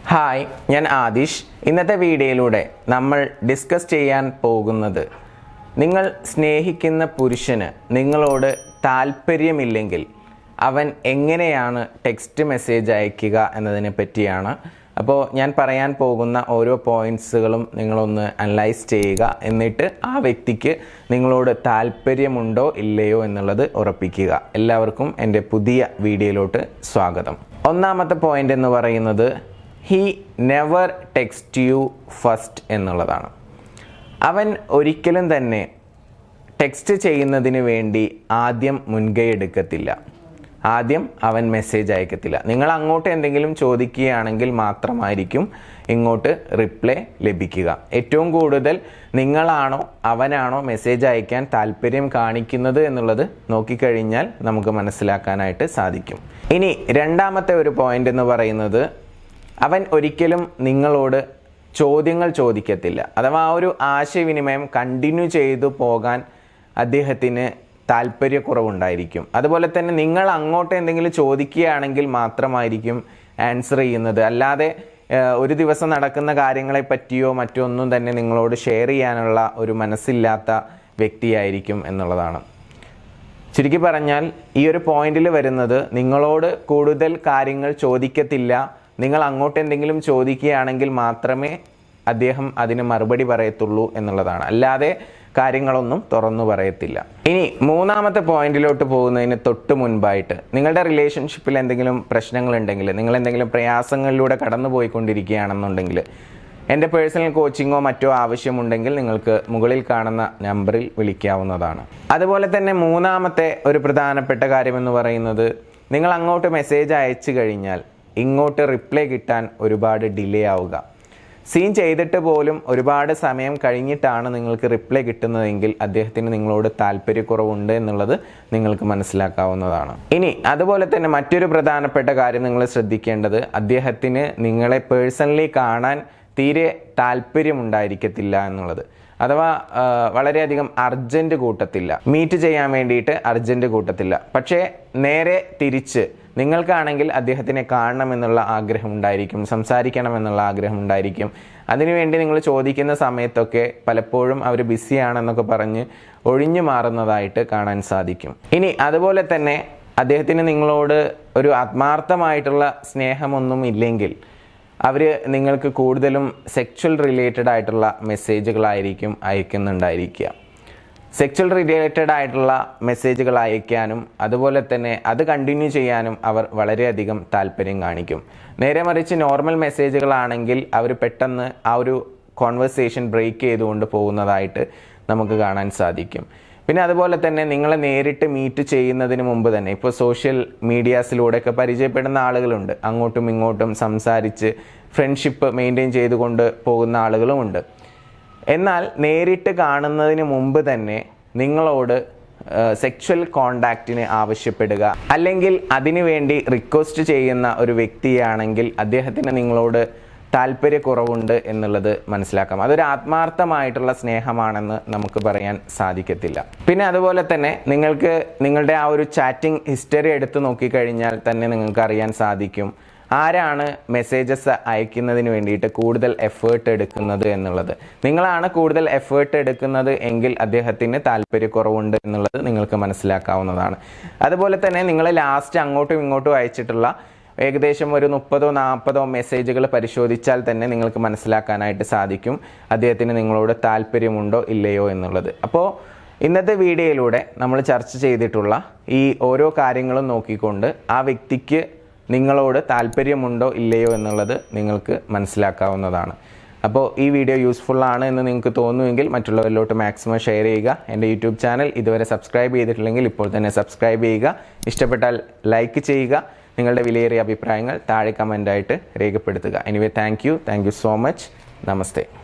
hi ഞാൻ ആദിഷ് ഇന്നത്തെ വീഡിയോയിലൂടെ നമ്മൾ ഡിസ്കസ് ചെയ്യാൻ പോകുന്നത് നിങ്ങൾ സ്നേഹിക്കുന്ന പുരുഷന് നിങ്ങളോട് താല്പര്യമില്ലെങ്കിൽ അവൻ എങ്ങനെയാണ് ടെക്സ്റ്റ് മെസ്സേജ് അയക്കുക എന്നതിനെ പറ്റിയാണ് അപ്പോൾ ഞാൻ പറയാൻ പോകുന്ന ഓരോ പോയിന്റ്സുകളും നിങ്ങളൊന്ന് അനലൈസ് ചെയ്യുക എന്നിട്ട് ആ വ്യക്തിക്ക് നിങ്ങളോട് താല്പര്യമുണ്ടോ ഇല്ലയോ എന്നുള്ളത് ഉറപ്പിക്കുക എല്ലാവർക്കും എൻ്റെ പുതിയ വീഡിയോയിലോട്ട് സ്വാഗതം ഒന്നാമത്തെ പോയിന്റ് എന്ന് പറയുന്നത് he never text you first എന്നുള്ളതാണ് അവൻ ഒരിക്കലും തന്നെ ടെക്സ്റ്റ് ചെയ്യുന്നതിന് വേണ്ടി ആദ്യം മുൻകൈ എടുക്കത്തില്ല ആദ്യം അവൻ മെസ്സേജ് അയക്കത്തില്ല നിങ്ങൾ അങ്ങോട്ട് എന്തെങ്കിലും ചോദിക്കുകയാണെങ്കിൽ മാത്രമായിരിക്കും ഇങ്ങോട്ട് റിപ്ലൈ ലഭിക്കുക ഏറ്റവും കൂടുതൽ നിങ്ങളാണോ അവനാണോ മെസ്സേജ് അയക്കാൻ താല്പര്യം കാണിക്കുന്നത് എന്നുള്ളത് നോക്കിക്കഴിഞ്ഞാൽ നമുക്ക് മനസ്സിലാക്കാനായിട്ട് സാധിക്കും ഇനി രണ്ടാമത്തെ ഒരു പോയിന്റ് എന്ന് പറയുന്നത് അവൻ ഒരിക്കലും നിങ്ങളോട് ചോദ്യങ്ങൾ ചോദിക്കത്തില്ല അഥവാ ആ ഒരു ആശയവിനിമയം കണ്ടിന്യൂ ചെയ്തു പോകാൻ അദ്ദേഹത്തിന് താല്പര്യക്കുറവുണ്ടായിരിക്കും അതുപോലെ തന്നെ നിങ്ങൾ അങ്ങോട്ട് എന്തെങ്കിലും ചോദിക്കുകയാണെങ്കിൽ മാത്രമായിരിക്കും ആൻസർ ചെയ്യുന്നത് അല്ലാതെ ഏഹ്, ഒരു ദിവസം നടക്കുന്ന കാര്യങ്ങളെ പറ്റിയോ മറ്റോ ഒന്നും തന്നെ നിങ്ങളോട് ഷെയർ ചെയ്യാനുള്ള ഒരു മനസ്സില്ലാത്ത വ്യക്തിയായിരിക്കും എന്നുള്ളതാണ് ചുരുക്കി പറഞ്ഞാൽ ഈ ഒരു പോയിന്റിൽ വരുന്നത് നിങ്ങളോട് കൂടുതൽ കാര്യങ്ങൾ ചോദിക്കത്തില്ല നിങ്ങൾ അങ്ങോട്ട് എന്തെങ്കിലും ചോദിക്കുകയാണെങ്കിൽ മാത്രമേ അദ്ദേഹം അതിന് മറുപടി പറയത്തുള്ളൂ എന്നുള്ളതാണ് അല്ലാതെ കാര്യങ്ങളൊന്നും തുറന്നു പറയത്തില്ല ഇനി മൂന്നാമത്തെ പോയിന്റിലോട്ട് പോകുന്നതിന് തൊട്ട് മുൻപായിട്ട് നിങ്ങളുടെ റിലേഷൻഷിപ്പിൽ എന്തെങ്കിലും പ്രശ്നങ്ങളുണ്ടെങ്കിൽ നിങ്ങൾ എന്തെങ്കിലും പ്രയാസങ്ങളിലൂടെ കടന്നു പോയിക്കൊണ്ടിരിക്കുകയാണെന്നുണ്ടെങ്കിൽ എൻ്റെ പേഴ്സണൽ കോച്ചിങ്ങോ മറ്റോ ആവശ്യമുണ്ടെങ്കിൽ നിങ്ങൾക്ക് മുകളിൽ കാണുന്ന നമ്പറിൽ വിളിക്കാവുന്നതാണ് അതുപോലെ തന്നെ മൂന്നാമത്തെ ഒരു പ്രധാനപ്പെട്ട കാര്യം എന്ന് പറയുന്നത് നിങ്ങൾ അങ്ങോട്ട് മെസ്സേജ് അയച്ചു കഴിഞ്ഞാൽ ഇങ്ങോട്ട് റിപ്ലൈ കിട്ടാൻ ഒരുപാട് ഡിലേ ആവുക സീൻ ചെയ്തിട്ട് പോലും ഒരുപാട് സമയം കഴിഞ്ഞിട്ടാണ് നിങ്ങൾക്ക് റിപ്ലൈ കിട്ടുന്നതെങ്കിൽ അദ്ദേഹത്തിന് നിങ്ങളോട് താല്പര്യക്കുറവുണ്ട് എന്നുള്ളത് നിങ്ങൾക്ക് മനസ്സിലാക്കാവുന്നതാണ് ഇനി അതുപോലെ തന്നെ മറ്റൊരു പ്രധാനപ്പെട്ട കാര്യം നിങ്ങൾ ശ്രദ്ധിക്കേണ്ടത് അദ്ദേഹത്തിന് നിങ്ങളെ പേഴ്സണലി കാണാൻ തീരെ താല്പര്യമുണ്ടായിരിക്കത്തില്ല എന്നുള്ളത് അഥവാ ആ, വളരെയധികം അർജന്റ് കൂട്ടത്തില്ല മീറ്റ് ചെയ്യാൻ വേണ്ടിയിട്ട് അർജന്റ് കൂട്ടത്തില്ല പക്ഷേ നേരെ തിരിച്ച് നിങ്ങൾക്കാണെങ്കിൽ അദ്ദേഹത്തിനെ കാണണമെന്നുള്ള ആഗ്രഹം ഉണ്ടായിരിക്കും സംസാരിക്കണമെന്നുള്ള ആഗ്രഹം ഉണ്ടായിരിക്കും അതിനുവേണ്ടി നിങ്ങൾ ചോദിക്കുന്ന സമയത്തൊക്കെ പലപ്പോഴും അവർ ബിസിയാണെന്നൊക്കെ പറഞ്ഞ് ഒഴിഞ്ഞു മാറുന്നതായിട്ട് കാണാൻ സാധിക്കും ഇനി അതുപോലെ തന്നെ അദ്ദേഹത്തിന് നിങ്ങളോട് ഒരു ആത്മാർത്ഥമായിട്ടുള്ള സ്നേഹമൊന്നും ഇല്ലെങ്കിൽ അവർ നിങ്ങൾക്ക് കൂടുതലും സെക്ച്വൽ റിലേറ്റഡ് ആയിട്ടുള്ള മെസ്സേജുകളായിരിക്കും അയക്കുന്നുണ്ടായിരിക്കുക സെക്ച്വൽ റിലേറ്റഡ് ആയിട്ടുള്ള മെസ്സേജുകൾ അയക്കാനും അതുപോലെ തന്നെ അത് കണ്ടിന്യൂ ചെയ്യാനും അവർ വളരെയധികം താല്പര്യം കാണിക്കും നേരെ മറിച്ച് നോർമൽ മെസ്സേജുകളാണെങ്കിൽ അവർ പെട്ടെന്ന് ആ ഒരു കോൺവെർസേഷൻ ബ്രേക്ക് ചെയ്തുകൊണ്ട് പോകുന്നതായിട്ട് നമുക്ക് കാണാൻ സാധിക്കും പിന്നെ അതുപോലെ തന്നെ നിങ്ങളെ നേരിട്ട് മീറ്റ് ചെയ്യുന്നതിന് മുമ്പ് തന്നെ ഇപ്പോൾ സോഷ്യൽ മീഡിയാസിലൂടെയൊക്കെ പരിചയപ്പെടുന്ന ആളുകളുണ്ട് അങ്ങോട്ടും ഇങ്ങോട്ടും സംസാരിച്ച് ഫ്രണ്ട്ഷിപ്പ് മെയിൻറ്റെയിൻ ചെയ്തുകൊണ്ട് പോകുന്ന ആളുകളുമുണ്ട് എന്നാൽ നേരിട്ട് കാണുന്നതിന് മുമ്പ് തന്നെ നിങ്ങളോട് സെക്ഷൽ കോണ്ടാക്റ്റിന് ആവശ്യപ്പെടുക അല്ലെങ്കിൽ അതിനുവേണ്ടി റിക്വസ്റ്റ് ചെയ്യുന്ന ഒരു വ്യക്തിയാണെങ്കിൽ അദ്ദേഹത്തിന് നിങ്ങളോട് താല്പര്യക്കുറവുണ്ട് എന്നുള്ളത് മനസ്സിലാക്കാം അതൊരു ആത്മാർത്ഥമായിട്ടുള്ള സ്നേഹമാണെന്ന് നമുക്ക് പറയാൻ സാധിക്കത്തില്ല പിന്നെ അതുപോലെ തന്നെ നിങ്ങൾക്ക് നിങ്ങളുടെ ആ ഒരു ചാറ്റിംഗ് ഹിസ്റ്ററി എടുത്തു നോക്കിക്കഴിഞ്ഞാൽ തന്നെ നിങ്ങൾക്ക് അറിയാൻ സാധിക്കും ആരാണ് മെസ്സേജസ് അയക്കുന്നതിന് വേണ്ടിയിട്ട് കൂടുതൽ എഫേർട്ട് എടുക്കുന്നത് എന്നുള്ളത് നിങ്ങളാണ് കൂടുതൽ എഫേർട്ട് എടുക്കുന്നത് എങ്കിൽ അദ്ദേഹത്തിന് താല്പര്യക്കുറവുണ്ട് എന്നുള്ളത് നിങ്ങൾക്ക് മനസ്സിലാക്കാവുന്നതാണ് അതുപോലെ തന്നെ നിങ്ങൾ ലാസ്റ്റ് അങ്ങോട്ടും ഇങ്ങോട്ടും അയച്ചിട്ടുള്ള ഏകദേശം ഒരു മുപ്പതോ നാൽപ്പതോ മെസ്സേജുകൾ പരിശോധിച്ചാൽ തന്നെ നിങ്ങൾക്ക് മനസ്സിലാക്കാനായിട്ട് സാധിക്കും അദ്ദേഹത്തിന് നിങ്ങളോട് താല്പര്യമുണ്ടോ ഇല്ലയോ എന്നുള്ളത് അപ്പോൾ ഇന്നത്തെ വീഡിയോയിലൂടെ നമ്മൾ ചർച്ച ചെയ്തിട്ടുള്ള ഈ ഓരോ കാര്യങ്ങളും നോക്കിക്കൊണ്ട് ആ വ്യക്തിക്ക് നിങ്ങളോട് താല്പര്യമുണ്ടോ ഇല്ലയോ എന്നുള്ളത് നിങ്ങൾക്ക് മനസ്സിലാക്കാവുന്നതാണ് അപ്പോൾ ഈ വീഡിയോ യൂസ്ഫുൾ ആണ് എന്ന് നിങ്ങൾക്ക് തോന്നുമെങ്കിൽ മറ്റുള്ളവരിലോട്ട് മാക്സിമം ഷെയർ ചെയ്യുക എൻ്റെ യൂട്യൂബ് ചാനൽ ഇതുവരെ സബ്സ്ക്രൈബ് ചെയ്തിട്ടില്ലെങ്കിൽ ഇപ്പോൾ തന്നെ സബ്സ്ക്രൈബ് ചെയ്യുക ഇഷ്ടപ്പെട്ടാൽ ലൈക്ക് ചെയ്യുക നിങ്ങളുടെ വിലയേറിയ അഭിപ്രായങ്ങൾ താഴെ കമൻ്റായിട്ട് രേഖപ്പെടുത്തുക anyway thank you thank you so much namaste